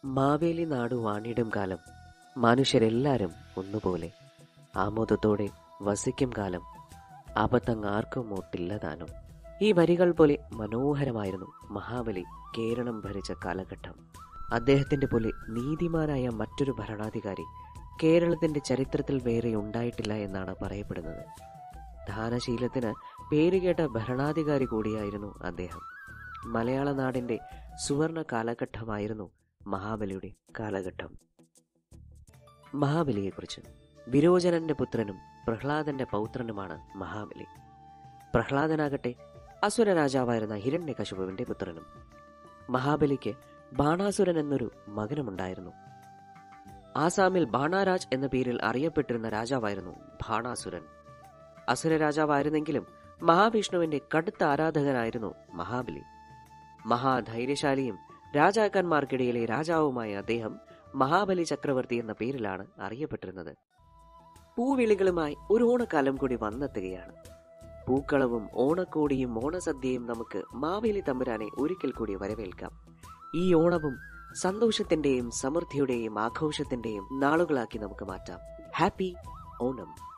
മാവേലി നാടു വാണിടും കാലം മനുഷ്യരെല്ലാരും ഒന്നുപോലെ ആമോദത്തോടെ വസിക്കും കാലം അബദ്ധങ്ങ് ആർക്കും ഒട്ടില്ലതാനും ഈ വരികൾ പോലെ മനോഹരമായിരുന്നു മഹാബലി കേരളം ഭരിച്ച കാലഘട്ടം അദ്ദേഹത്തിന്റെ പോലെ നീതിമാനായ മറ്റൊരു ഭരണാധികാരി കേരളത്തിന്റെ ചരിത്രത്തിൽ വേറെ ഉണ്ടായിട്ടില്ല എന്നാണ് പറയപ്പെടുന്നത് ദാനശീലത്തിന് പേരുകേട്ട ഭരണാധികാരി കൂടിയായിരുന്നു അദ്ദേഹം മലയാള നാടിന്റെ സുവർണ കാലഘട്ടമായിരുന്നു മഹാബലിയുടെ കാലഘട്ടം മഹാബലിയെക്കുറിച്ച് വിരോചനന്റെ പുത്രനും പ്രഹ്ലാദന്റെ പൗത്രനുമാണ് മഹാബലി പ്രഹ്ലാദനാകട്ടെ അസുര രാജാവായിരുന്ന ഹിരണ്യകശുപുവിന്റെ പുത്രനും മഹാബലിക്ക് ബാണാസുരൻ എന്നൊരു മകനുമുണ്ടായിരുന്നു ആസാമിൽ ബാണാരാജ് എന്ന പേരിൽ അറിയപ്പെട്ടിരുന്ന രാജാവായിരുന്നു ബാണാസുരൻ അസുര രാജാവായിരുന്നെങ്കിലും മഹാവിഷ്ണുവിന്റെ കടുത്ത ആരാധകനായിരുന്നു മഹാബലി മഹാധൈര്യശാലിയും രാജാക്കന്മാർക്കിടയിലെ രാജാവുമായ അദ്ദേഹം മഹാബലി ചക്രവർത്തി എന്ന പേരിലാണ് അറിയപ്പെട്ടിരുന്നത് പൂവിളികളുമായി ഒരു ഓണക്കാലം കൂടി വന്നെത്തുകയാണ് പൂക്കളവും ഓണക്കോടിയും ഓണസദ്യയും നമുക്ക് മാവേലി തമ്പുരാനെ ഒരിക്കൽ കൂടി വരവേൽക്കാം ഈ ഓണവും സന്തോഷത്തിന്റെയും സമൃദ്ധിയുടെയും ആഘോഷത്തിന്റെയും നാളുകളാക്കി നമുക്ക് മാറ്റാം ഹാപ്പി ഓണം